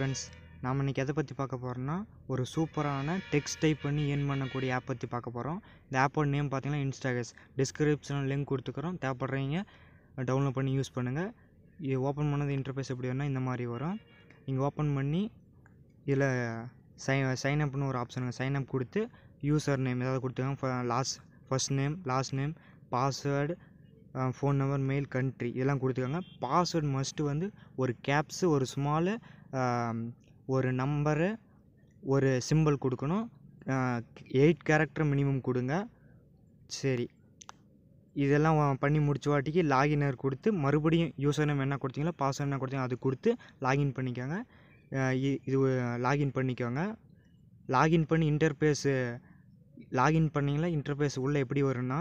friends நாம் இன்றைக்கி எதை பற்றி பார்க்க போகிறோம்னா ஒரு சூப்பரான டெக்ஸ்ட் டைப் பண்ணி ஏர்ன் பண்ணக்கூடிய ஆப் பற்றி பார்க்க போகிறோம் இந்த ஆப்போட நேம் பார்த்தீங்கன்னா இன்ஸ்டாகஸ் டிஸ்கிரிப்ஷனில் லிங்க் கொடுத்துக்கிறோம் தேவைப்படுறீங்க டவுன்லோட் பண்ணி யூஸ் பண்ணுங்கள் இது ஓப்பன் பண்ணது இன்டர்ஃபேஸ் எப்படி வரும்னா இந்த மாதிரி வரும் இங்கே ஓப்பன் பண்ணி இதில் சை சைன் அப்னு ஒரு ஆப்ஷனுங்க சைன் அப் கொடுத்து யூசர் நேம் ஏதாவது கொடுத்துருக்காங்க last first name last name password phone number mail country இதெல்லாம் கொடுத்துருக்காங்க பாஸ்வேர்டு மஸ்ட்டு வந்து ஒரு கேப்ஸு ஒரு ஸ்மாலு ஒரு நம்பரு ஒரு சிம்பிள் கொடுக்கணும் எயிட் கேரக்டர் மினிமம் கொடுங்க சரி இதெல்லாம் வ- பண்ணி முடிச்ச வாட்டிக்கு லாகினர் கொடுத்து மறுபடியும் யூசர் நேம் என்ன கொடுத்தீங்களோ பாஸ்வேர்ட் என்ன கொடுத்தீங்களோ அது கொடுத்து லாகின் பண்ணிக்கோங்க அஹ் இ- இது லாகின் பண்ணிக்கோங்க லாகின் பண்ணி இன்டர்பேஸு லாகின் பண்ணிங்களா இன்டர்பேஸ் உள்ளே எப்படி வரும்னா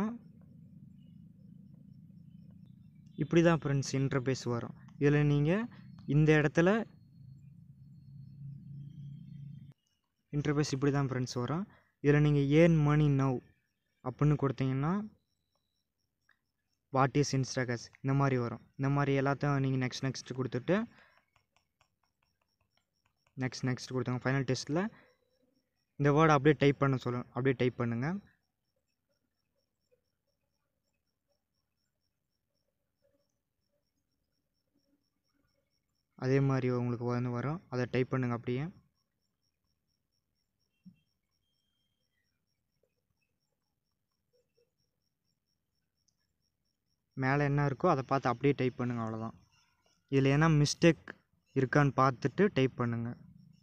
இப்படி தான் ஃப்ரெண்ட்ஸ் இன்டர்பேஸ் வரும் இதில் நீங்கள் இந்த இடத்துல இன்டர்பேஸ் இப்படி தான் ஃப்ரெண்ட்ஸ் வரும் இதில் நீங்கள் ஏர்ன் மணி நவ் அப்படின்னு கொடுத்தீங்கன்னா வாட் இஸ் இன்ஸ்டாகஸ் இந்த மாதிரி வரும் இந்த மாதிரி எல்லாத்தையும் நீங்கள் நெக்ஸ்ட் நெக்ஸ்ட் கொடுத்துட்டு நெக்ஸ்ட் நெக்ஸ்ட் கொடுத்தாங்க ஃபைனல் டெஸ்ட்டில் இந்த வேர்டை அப்படியே டைப் பண்ண சொல்லும் அப்படியே டைப் பண்ணுங்கள் அதே மாதிரி உங்களுக்கு வந்து வரும் அதை டைப் பண்ணுங்கள் அப்படியே மேலே என்ன இருக்கோ அதை பார்த்து அப்படியே டைப் பண்ணுங்கள் அவ்வளோதான் இதில் என்ன மிஸ்டேக் இருக்கான்னு பார்த்துட்டு டைப் பண்ணுங்கள்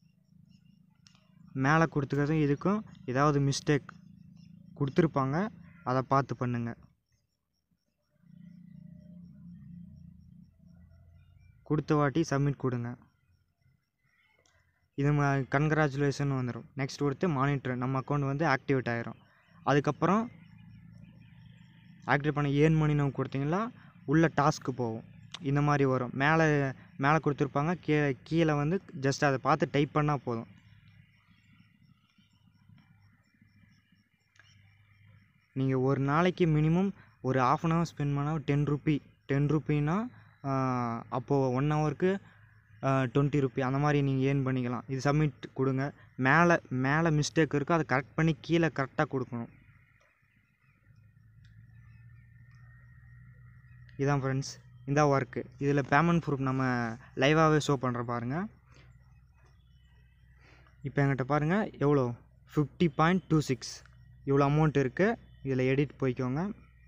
மேலே கொடுத்துக்கிறதும் இதுக்கும் ஏதாவது மிஸ்டேக் கொடுத்துருப்பாங்க அதை பார்த்து பண்ணுங்கள் கொடுத்த வாட்டி சப்மிட் கொடுங்க இது கன்க்ராச்சுலேஷன் வந்துடும் நெக்ஸ்ட் கொடுத்து மானிட்டர் நம்ம அக்கௌண்ட் வந்து ஆக்டிவேட் ஆயிரும் அதுக்கப்புறம் ஆக்டிவேட் பண்ண ஏர்ன் மணி நம்ம கொடுத்தீங்களா உள்ள டாஸ்க்கு போகும் இந்த மாதிரி வரும் மேலே மேலே கொடுத்துருப்பாங்க கீழே கீழே வந்து ஜஸ்ட் அதை பார்த்து டைப் பண்ணால் போதும் நீங்கள் ஒரு நாளைக்கு மினிமம் ஒரு ஆஃப் அன் ஹவர் ஸ்பெண்ட் பண்ணால் டென் ருபி டென் ருப்பின்னா அப்போது ஒன் ஹவருக்கு டுவெண்ட்டி ருபி அந்த மாதிரி நீங்கள் ஏர்ன் பண்ணிக்கலாம் இது சப்மிட் கொடுங்க மேலே மேலே மிஸ்டேக் இருக்கோ அதை கரெக்ட் பண்ணி கீழே கரெக்டாக கொடுக்கணும் இதான் ஃப்ரெண்ட்ஸ் இந்த ஒர்க்கு இதில் பேமெண்ட் ப்ரூஃப் நம்ம லைவாகவே ஷோ பண்ணுற பாருங்கள் இப்போ என்கிட்ட பாருங்கள் எவ்வளோ ஃபிஃப்டி பாயிண்ட் டூ சிக்ஸ் இவ்வளோ அமௌண்ட் இருக்குது இதில் எடிட் போய்க்கோங்க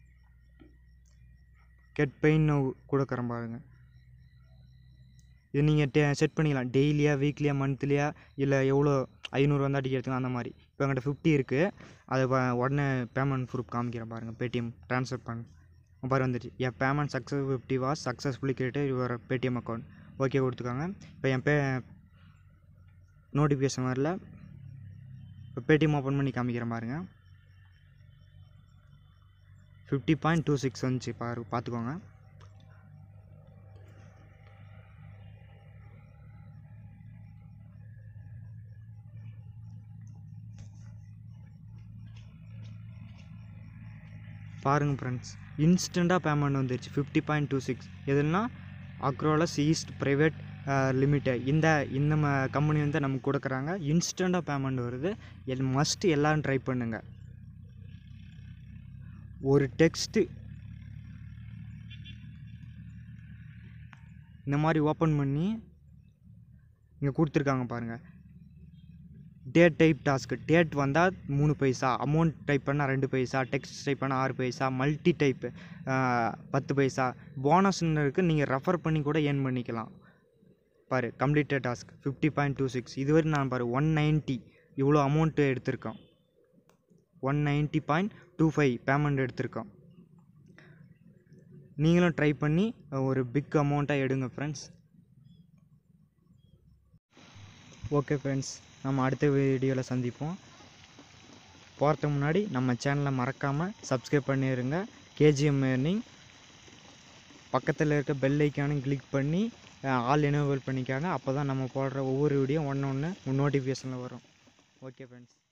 கெட் பெயின் கொடுக்குறேன் பாருங்கள் இது நீங்கள் டே செட் பண்ணிக்கலாம் டெய்லியா வீக்லியா மந்த்லியா இல்லை எவ்வளோ ஐநூறு வந்தால் டிக்கெட் எடுத்துக்கலாம் அந்த மாதிரி இப்போ என்கிட்ட ஃபிஃப்டி இருக்குது அதை வ- உடனே பேமெண்ட் ப்ரூஃப் காமிக்கிறேன் பாருங்கள் பேடிஎம் ட்ரான்ஸ்ஃபர் பண்ண பாரு வந்துடுச்சு என் payment success fifty was successfully created your Paytm account okay கொடுத்துக்காங்க இப்போ என் பே நோட்டிஃபிகேஷன் வரல இப்போ பேடிஎம் ஓப்பன் பண்ணி காமிக்கிறேன் பாருங்க ஃபிஃப்டி பாயிண்ட் டூ சிக்ஸ் வந்துச்சு பாரு பார்த்துக்கோங்க பாருங்கள் ஃப்ரெண்ட்ஸ் இன்ஸ்டண்ட்டாக பேமெண்ட் வந்துருச்சு ஃபிஃப்டி பாயிண்ட் டூ சிக்ஸ் எதுனா அக்ரோலஸ் ஈஸ்ட் ப்ரைவேட் லிமிடெட் இந்த இந்த ம கம்பெனி வந்து நமக்கு கொடுக்குறாங்க இன்ஸ்டண்ட்டாக பேமெண்ட் வருது எல் மஸ்ட் எல்லோரும் ட்ரை பண்ணுங்க ஒரு டெக்ஸ்ட்டு இந்த மாதிரி ஓப்பன் பண்ணி இங்கே கொடுத்துருக்காங்க பாருங்கள் டேட் டைப் டாஸ்க்கு டேட் வந்தால் மூணு பைசா அமௌண்ட் டைப் பண்ணால் ரெண்டு பைசா டெக்ஸ்ட் டைப் பண்ணால் ஆறு பைசா மல்டி டைப்பு பத்து பைசா போனஸ்ன்னு இருக்குது நீங்கள் ரெஃபர் பண்ணி கூட ஏர்ன் பண்ணிக்கலாம் பாரு completed task fifty point two six இதுவரை நான் பாரு ஒன் நைன்ட்டி இவ்வளோ அமௌண்ட்டு எடுத்திருக்கோம் one ninety point two five payment எடுத்திருக்கோம் நீங்களும் ட்ரை பண்ணி ஒரு பிக் அமௌண்ட்டாக எடுங்க ஃப்ரெண்ட்ஸ் ஓகே ஃப்ரெண்ட்ஸ் நம்ம அடுத்த வீடியோவில் சந்திப்போம் போகிறதுக்கு முன்னாடி நம்ம சேனலை மறக்காமல் சப்ஸ்கிரைப் பண்ணிடுங்க கேஜிஎம் ஏர்னிங் பக்கத்தில் இருக்க பெல் ஐக்கானும் கிளிக் பண்ணி ஆல் எனேபிள் பண்ணிக்காங்க அப்போ தான் நம்ம போடுற ஒவ்வொரு வீடியோ ஒன்று ஒன்று நோட்டிஃபிகேஷனில் வரும் ஓகே ஃப்ரெண்ட்ஸ்